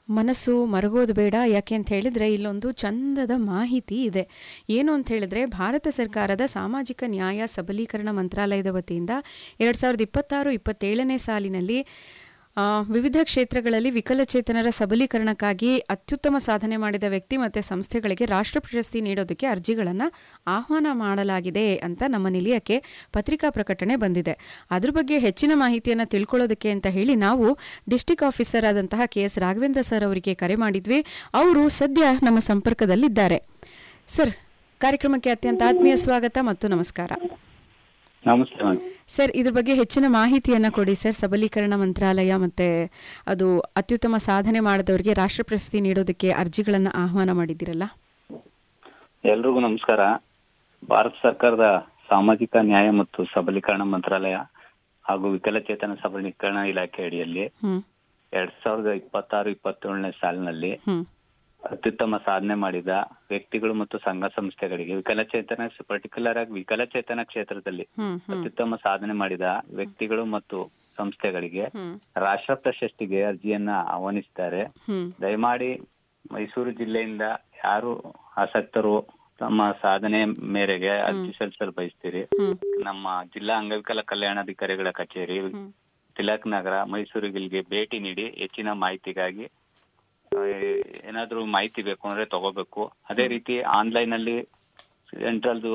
ಮನಸ್ಸು ಮರಗೋದು ಬೇಡ ಯಾಕೆ ಅಂತ ಹೇಳಿದ್ರೆ ಇಲ್ಲೊಂದು ಚಂದದ ಮಾಹಿತಿ ಇದೆ ಏನು ಅಂತ ಹೇಳಿದ್ರೆ ಭಾರತ ಸರ್ಕಾರದ ಸಾಮಾಜಿಕ ನ್ಯಾಯ ಸಬಲೀಕರಣ ಮಂತ್ರಾಲಯದ ವತಿಯಿಂದ ಎರಡು ಸಾವಿರದ ಇಪ್ಪತ್ತಾರು ಇಪ್ಪತ್ತೇಳನೇ ಸಾಲಿನಲ್ಲಿ ಆ, ವಿವಿಧ ಕ್ಷೇತ್ರಗಳಲ್ಲಿ ವಿಕಲಚೇತನರ ಸಬಲೀಕರಣಕ್ಕಾಗಿ ಅತ್ಯುತ್ತಮ ಸಾಧನೆ ಮಾಡಿದ ವ್ಯಕ್ತಿ ಮತ್ತು ಸಂಸ್ಥೆಗಳಿಗೆ ರಾಷ್ಟ್ರ ಪ್ರಶಸ್ತಿ ನೀಡೋದಕ್ಕೆ ಅರ್ಜಿಗಳನ್ನು ಆಹ್ವಾನ ಮಾಡಲಾಗಿದೆ ಅಂತ ನಮ್ಮ ನಿಲಯಕ್ಕೆ ಪತ್ರಿಕಾ ಪ್ರಕಟಣೆ ಬಂದಿದೆ ಅದ್ರ ಬಗ್ಗೆ ಹೆಚ್ಚಿನ ಮಾಹಿತಿಯನ್ನು ತಿಳ್ಕೊಳ್ಳೋದಕ್ಕೆ ಅಂತ ಹೇಳಿ ನಾವು ಡಿಸ್ಟಿಕ್ ಆಫೀಸರ್ ಆದಂತಹ ಕೆ ಎಸ್ ರಾಘವೇಂದ್ರ ಸರ್ ಅವರಿಗೆ ಕರೆ ಮಾಡಿದ್ವಿ ಅವರು ಸದ್ಯ ನಮ್ಮ ಸಂಪರ್ಕದಲ್ಲಿದ್ದಾರೆ ಸರ್ ಕಾರ್ಯಕ್ರಮಕ್ಕೆ ಅತ್ಯಂತ ಆತ್ಮೀಯ ಸ್ವಾಗತ ಮತ್ತು ನಮಸ್ಕಾರ ನಮಸ್ತೆ ಮೇಡಮ್ ಸರ್ ಇದ್ರ ಬಗ್ಗೆ ಹೆಚ್ಚಿನ ಮಾಹಿತಿಯನ್ನ ಕೊಡಿ ಸರ್ ಸಬಲೀಕರಣ ಮಂತ್ರಾಲಯ ಮತ್ತೆ ಅದು ಅತ್ಯುತ್ತಮ ಸಾಧನೆ ಮಾಡಿದವರಿಗೆ ರಾಷ್ಟ್ರ ಪ್ರಶಸ್ತಿ ನೀಡೋದಕ್ಕೆ ಅರ್ಜಿಗಳನ್ನ ಆಹ್ವಾನ ಮಾಡಿದ್ದೀರಲ್ಲ ಎಲ್ರಿಗೂ ನಮಸ್ಕಾರ ಭಾರತ ಸರ್ಕಾರದ ಸಾಮಾಜಿಕ ನ್ಯಾಯ ಮತ್ತು ಸಬಲೀಕರಣ ಮಂತ್ರಾಲಯ ಹಾಗೂ ವಿಕಲಚೇತನ ಸಬಲೀಕರಣ ಇಲಾಖೆ ಅಡಿಯಲ್ಲಿ ಹ್ಮ್ ಎರಡ್ ಸಾವಿರದ ಇಪ್ಪತ್ತಾರು ಇಪ್ಪತ್ತೇಳನೇ ಸಾಲಿನಲ್ಲಿ ಹ್ಮ್ ಅತ್ಯುತ್ತಮ ಸಾಧನೆ ಮಾಡಿದ ವ್ಯಕ್ತಿಗಳು ಮತ್ತು ಸಂಘ ಸಂಸ್ಥೆಗಳಿಗೆ ವಿಕಲಚೇತನ ಪರ್ಟಿಕ್ಯುಲರ್ ಆಗಿ ವಿಕಲಚೇತನ ಕ್ಷೇತ್ರದಲ್ಲಿ ಹ್ಮ್ ಹ್ಮ್ ಅತ್ಯುತ್ತಮ ಸಾಧನೆ ಮಾಡಿದ ವ್ಯಕ್ತಿಗಳು ಮತ್ತು ಸಂಸ್ಥೆಗಳಿಗೆ ಹ್ಮ್ ರಾಷ್ಟ್ರ ಪ್ರಶಸ್ತಿಗೆ ಅರ್ಜಿಯನ್ನ ಆಹ್ವಾನಿಸಿದ್ದಾರೆ ಹ್ಮ್ ದಯಮಾಡಿ ಮೈಸೂರು ಜಿಲ್ಲೆಯಿಂದ ಯಾರು ಆಸಕ್ತರು ತಮ್ಮ ಸಾಧನೆ ಮೇರೆಗೆ ಅರ್ಜಿ ಸಲ್ಲಿಸಲು ಬಯಸ್ತೀರಿ ಹ್ಮ್ ನಮ್ಮ ಜಿಲ್ಲಾ ಅಂಗವಿಕಲ ಕಲ್ಯಾಣಾಧಿಕಾರಿಗಳ ಕಚೇರಿ ಹ್ಮ್ ತಿಲಕ್ ನಗರ ಮೈಸೂರಿಗಿಲ್ಗೆ ಭೇಟಿ ನೀಡಿ ಹೆಚ್ಚಿನ ಮಾಹಿತಿಗಾಗಿ ಆ, ಏನಾದ್ರೂ ಮಾಹಿತಿ ಬೇಕು ಅಂದ್ರೆ ತಗೋಬೇಕು ಅದೇ ರೀತಿ ಆನ್ಲೈನ್ ಅಲ್ಲಿ ಸೆಂಟ್ರಲ್ದು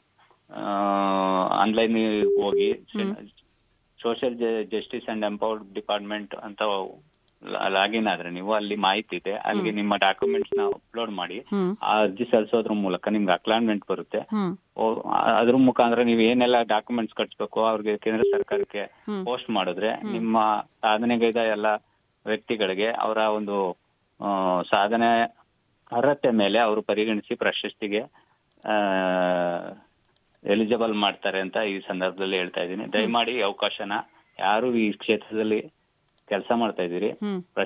ಆನ್ಲೈನ್ ಹೋಗಿ social justice and empowered department ಅಂತ ಲಾಗಿನ್ ಆದ್ರೆ ನೀವು ಅಲ್ಲಿ ಮಾಹಿತಿ ಇದೆ ಅಲ್ಲಿ ನಿಮ್ಮ ಡಾಕ್ಯುಮೆಂಟ್ಸ್ ನ ಅಪ್ಲೋಡ್ ಮಾಡಿ ಹ್ಮ್ ಆ ಅರ್ಜಿ ಸಲ್ಲಿಸೋದ್ರ ಮೂಲಕ ನಿಮ್ಗೆ ಅಕ್ಲಾನ್ಮೆಂಟ್ ಬರುತ್ತೆ ಹ್ಮ್ ಓ- ಆ- ಅದ್ರ ಮುಖಾಂತರ ನೀವು ಏನೆಲ್ಲ ಡಾಕ್ಯುಮೆಂಟ್ಸ್ ಕಟ್ಸ್ಬೇಕು ಅವ್ರಿಗೆ ಕೇಂದ್ರ ಸರ್ಕಾರಕ್ಕೆ ಹ್ಮ್. ಪೋಸ್ಟ್ ಮಾಡಿದ್ರೆ ನಿಮ್ಮ ಸಾಧನೆಗೈದ ಎಲ್ಲ ವ್ಯಕ್ತಿಗಳಿಗೆ ಅವರ ಒಂದು ಆ, ಸಾಧನೆ ಅರ್ಹತೆ ಮೇಲೆ ಅವರು ಪರಿಗಣಿಸಿ ಪ್ರಶಸ್ತಿಗೆ ಎಲಿಜಿಬಲ್ ಮಾಡ್ತಾರೆ ಅಂತ ಈ ಸಂದರ್ಭದಲ್ಲಿ ಹೇಳ್ತಾ ಇದ್ದೀನಿ ದಯಮಾಡಿ ಈ ಅವಕಾಶನ ಯಾರು ಈ ಕ್ಷೇತ್ರದಲ್ಲಿ ಕೆಲಸ ಮಾಡ್ತಾ ಇದ್ದೀರಿ ಹ್ಮ್